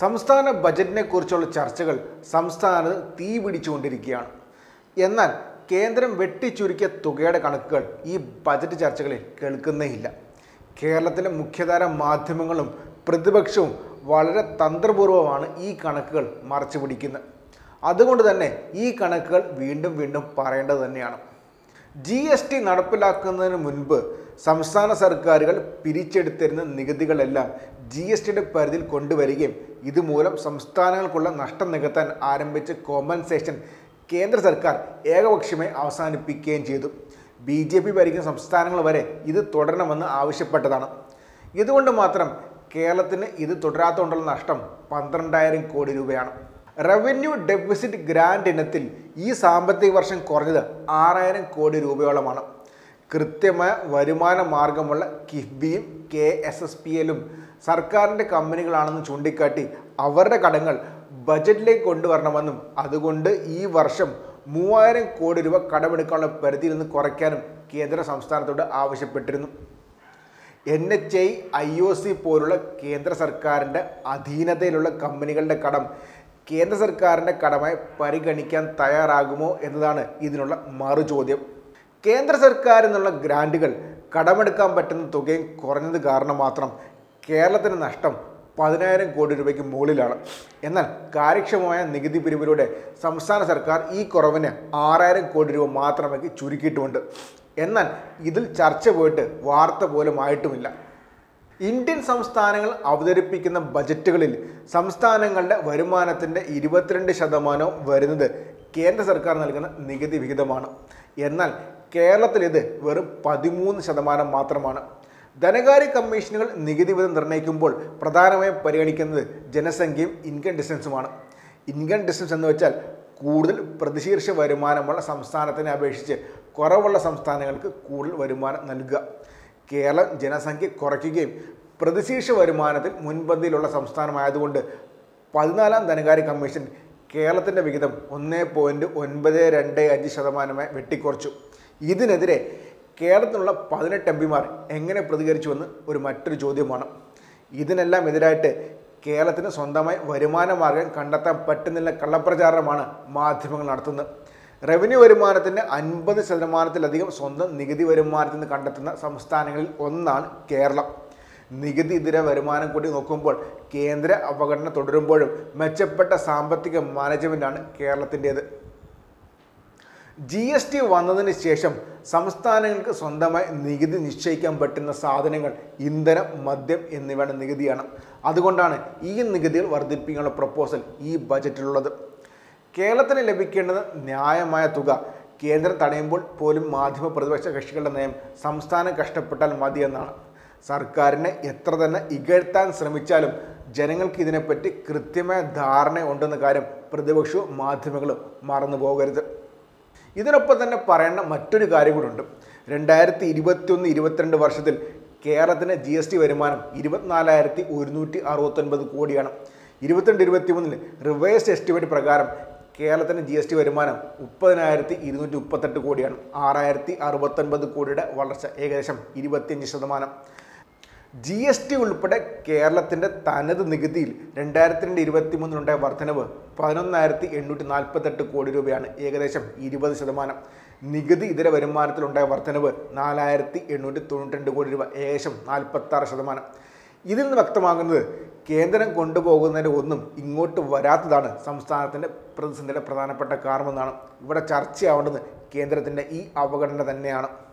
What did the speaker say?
സംസ്ഥാന ബജറ്റിനെ കുറിച്ചുള്ള ചർച്ചകൾ സംസ്ഥാനത്ത് തീ പിടിച്ചുകൊണ്ടിരിക്കുകയാണ് എന്നാൽ കേന്ദ്രം വെട്ടിച്ചുരുക്കിയ തുകയുടെ കണക്കുകൾ ഈ ബജറ്റ് ചർച്ചകളിൽ കേൾക്കുന്നേയില്ല കേരളത്തിലെ മുഖ്യധാര മാധ്യമങ്ങളും പ്രതിപക്ഷവും വളരെ തന്ത്രപൂർവ്വമാണ് ഈ കണക്കുകൾ മറച്ചു പിടിക്കുന്നത് അതുകൊണ്ട് തന്നെ ഈ കണക്കുകൾ വീണ്ടും വീണ്ടും പറയേണ്ടത് തന്നെയാണ് ജി എസ് ടി നടപ്പിലാക്കുന്നതിന് മുൻപ് സംസ്ഥാന സർക്കാരുകൾ പിരിച്ചെടുത്തിരുന്ന നികുതികളെല്ലാം ജി എസ് ടിയുടെ പരിധിയിൽ കൊണ്ടുവരികയും ഇതുമൂലം സംസ്ഥാനങ്ങൾക്കുള്ള നഷ്ടം നികത്താൻ ആരംഭിച്ച കോമ്പൻസേഷൻ കേന്ദ്ര സർക്കാർ ഏകപക്ഷീയമായി അവസാനിപ്പിക്കുകയും ചെയ്തു ബി ജെ പി ഭരിക്കുന്ന സംസ്ഥാനങ്ങൾ വരെ ഇത് തുടരണമെന്ന് ആവശ്യപ്പെട്ടതാണ് ഇതുകൊണ്ട് മാത്രം കേരളത്തിന് ഇത് തുടരാത്തതുകൊണ്ടുള്ള നഷ്ടം പന്ത്രണ്ടായിരം കോടി രൂപയാണ് റവന്യൂ ഡെഫിസിറ്റ് ഗ്രാൻഡ് ഇനത്തിൽ ഈ സാമ്പത്തിക വർഷം കുറഞ്ഞത് ആറായിരം കോടി രൂപയോളമാണ് കൃത്യമായ വരുമാന മാർഗമുള്ള കിഫ്ബിയും കെ എസ് എസ് പി എല്ലും സർക്കാരിൻ്റെ കമ്പനികളാണെന്ന് ചൂണ്ടിക്കാട്ടി അവരുടെ കടങ്ങൾ ബജറ്റിലേക്ക് കൊണ്ടുവരണമെന്നും അതുകൊണ്ട് ഈ വർഷം മൂവായിരം കോടി രൂപ കടമെടുക്കാനുള്ള പരിധിയിൽ നിന്ന് കുറയ്ക്കാനും കേന്ദ്ര സംസ്ഥാനത്തോട് ആവശ്യപ്പെട്ടിരുന്നു N H I I O C പോലുള്ള കേന്ദ്ര സർക്കാരിൻ്റെ അധീനതയിലുള്ള കമ്പനികളുടെ കടം കേന്ദ്ര സർക്കാരിൻ്റെ കടമായി പരിഗണിക്കാൻ തയ്യാറാകുമോ എന്നതാണ് ഇതിനുള്ള മറു ചോദ്യം കേന്ദ്ര സർക്കാരിൽ നിന്നുള്ള ഗ്രാൻറ്റുകൾ കടമെടുക്കാൻ പറ്റുന്ന തുകയും കുറഞ്ഞത് കാരണം മാത്രം കേരളത്തിന് നഷ്ടം പതിനായിരം കോടി രൂപയ്ക്ക് മുകളിലാണ് എന്നാൽ കാര്യക്ഷമമായ നികുതി പിരിവിലൂടെ സംസ്ഥാന സർക്കാർ ഈ കുറവിന് ആറായിരം കോടി രൂപ മാത്രമേക്ക് ചുരുക്കിയിട്ടുമുണ്ട് എന്നാൽ ഇതിൽ ചർച്ച പോയിട്ട് വാർത്ത പോലും ആയിട്ടുമില്ല ഇന്ത്യൻ സംസ്ഥാനങ്ങൾ അവതരിപ്പിക്കുന്ന ബജറ്റുകളിൽ സംസ്ഥാനങ്ങളുടെ വരുമാനത്തിൻ്റെ ഇരുപത്തിരണ്ട് ശതമാനവും വരുന്നത് കേന്ദ്ര സർക്കാർ നൽകുന്ന നികുതി വിഹിതമാണ് എന്നാൽ കേരളത്തിൽ ഇത് വെറും പതിമൂന്ന് ശതമാനം മാത്രമാണ് ധനകാര്യ കമ്മീഷനുകൾ നികുതി വിധം നിർണ്ണയിക്കുമ്പോൾ പ്രധാനമായും പരിഗണിക്കുന്നത് ജനസംഖ്യയും ഇൻകം ഡിസ്റ്റൻസുമാണ് ഇൻകം ഡിസ്റ്റൻസ് എന്ന് വെച്ചാൽ കൂടുതൽ പ്രതിശീർഷ വരുമാനമുള്ള സംസ്ഥാനത്തിനെ അപേക്ഷിച്ച് കുറവുള്ള സംസ്ഥാനങ്ങൾക്ക് കൂടുതൽ വരുമാനം നൽകുക കേരളം ജനസംഖ്യ കുറയ്ക്കുകയും പ്രതിശീർഷ വരുമാനത്തിൽ മുൻപന്തിയിലുള്ള സംസ്ഥാനമായതുകൊണ്ട് പതിനാലാം ധനകാര്യ കമ്മീഷൻ കേരളത്തിൻ്റെ വിഹിതം ഒന്ന് പോയിൻറ്റ് ഒൻപത് രണ്ട് അഞ്ച് ശതമാനമായി വെട്ടിക്കുറച്ചു ഇതിനെതിരെ കേരളത്തിലുള്ള പതിനെട്ട് എം പിമാർ എങ്ങനെ പ്രതികരിച്ചുവെന്ന് ഒരു മറ്റൊരു ചോദ്യമാണ് ഇതിനെല്ലാം എതിരായിട്ട് കേരളത്തിന് സ്വന്തമായി വരുമാന മാർഗം കണ്ടെത്താൻ പറ്റുന്നില്ല കള്ളപ്രചാരണമാണ് മാധ്യമങ്ങൾ നടത്തുന്നത് റവന്യൂ വരുമാനത്തിൻ്റെ അൻപത് ശതമാനത്തിലധികം സ്വന്തം നികുതി വരുമാനത്തിൽ നിന്ന് കണ്ടെത്തുന്ന സംസ്ഥാനങ്ങളിൽ ഒന്നാണ് കേരളം നികുതി ഇതര വരുമാനം കൂടി നോക്കുമ്പോൾ കേന്ദ്ര അവഗണന തുടരുമ്പോഴും മെച്ചപ്പെട്ട സാമ്പത്തിക മാനേജ്മെൻറ്റാണ് കേരളത്തിൻ്റേത് ജി എസ് ടി വന്നതിന് ശേഷം സംസ്ഥാനങ്ങൾക്ക് സ്വന്തമായി നികുതി നിശ്ചയിക്കാൻ പറ്റുന്ന സാധനങ്ങൾ ഇന്ധനം മദ്യം എന്നിവയുടെ നികുതിയാണ് അതുകൊണ്ടാണ് ഈ നികുതികൾ വർദ്ധിപ്പിക്കാനുള്ള പ്രപ്പോസൽ ഈ ബജറ്റിലുള്ളത് കേരളത്തിന് ലഭിക്കേണ്ടത് ന്യായമായ തുക കേന്ദ്രം തടയുമ്പോൾ പോലും മാധ്യമ പ്രതിപക്ഷ കക്ഷികളുടെ നയം സംസ്ഥാനം കഷ്ടപ്പെട്ടാൽ മതിയെന്നാണ് സർക്കാരിനെ എത്ര തന്നെ ഇകഴ്ത്താൻ ശ്രമിച്ചാലും ജനങ്ങൾക്ക് ഇതിനെപ്പറ്റി കൃത്യമായ ധാരണ ഉണ്ടെന്ന കാര്യം പ്രതിപക്ഷവും മാധ്യമങ്ങളും മറന്നു പോകരുത് ഇതിനൊപ്പം തന്നെ പറയേണ്ട മറ്റൊരു കാര്യം കൂടിയുണ്ട് രണ്ടായിരത്തി ഇരുപത്തിയൊന്ന് ഇരുപത്തിരണ്ട് വർഷത്തിൽ കേരളത്തിന് ജി എസ് ടി വരുമാനം ഇരുപത്തിനാലായിരത്തി ഒരുന്നൂറ്റി അറുപത്തൊൻപത് കോടിയാണ് ഇരുപത്തിരണ്ട് ഇരുപത്തി മൂന്നിൽ റിവേഴ്സ് എസ്റ്റിമേറ്റ് പ്രകാരം കേരളത്തിന് ജി എസ് ടി വരുമാനം മുപ്പതിനായിരത്തി ഇരുന്നൂറ്റി മുപ്പത്തെട്ട് കോടിയാണ് ആറായിരത്തി അറുപത്തൊൻപത് കോടിയുടെ വളർച്ച ഏകദേശം ഇരുപത്തിയഞ്ച് ശതമാനം ജി എസ് ടി ഉൾപ്പെടെ കേരളത്തിൻ്റെ തനത് നികുതിയിൽ രണ്ടായിരത്തി രണ്ട് ഇരുപത്തി മൂന്നിലുണ്ടായ വർധനവ് പതിനൊന്നായിരത്തി എണ്ണൂറ്റി നാൽപ്പത്തെട്ട് കോടി രൂപയാണ് ഏകദേശം ഇരുപത് ശതമാനം നികുതി ഇതര വരുമാനത്തിലുണ്ടായ വർധനവ് നാലായിരത്തി എണ്ണൂറ്റി തൊണ്ണൂറ്റി രണ്ട് കോടി രൂപ ഏകദേശം നാൽപ്പത്താറ് ശതമാനം ഇതിൽ നിന്ന് വ്യക്തമാകുന്നത് കേന്ദ്രം കൊണ്ടുപോകുന്നതിൻ്റെ ഒന്നും ഇങ്ങോട്ട് വരാത്തതാണ് സംസ്ഥാനത്തിൻ്റെ പ്രതിസന്ധിയുടെ പ്രധാനപ്പെട്ട കാരണമെന്നാണ് ഇവിടെ ചർച്ചയാവേണ്ടത് കേന്ദ്രത്തിൻ്റെ ഈ അവഗണന തന്നെയാണ്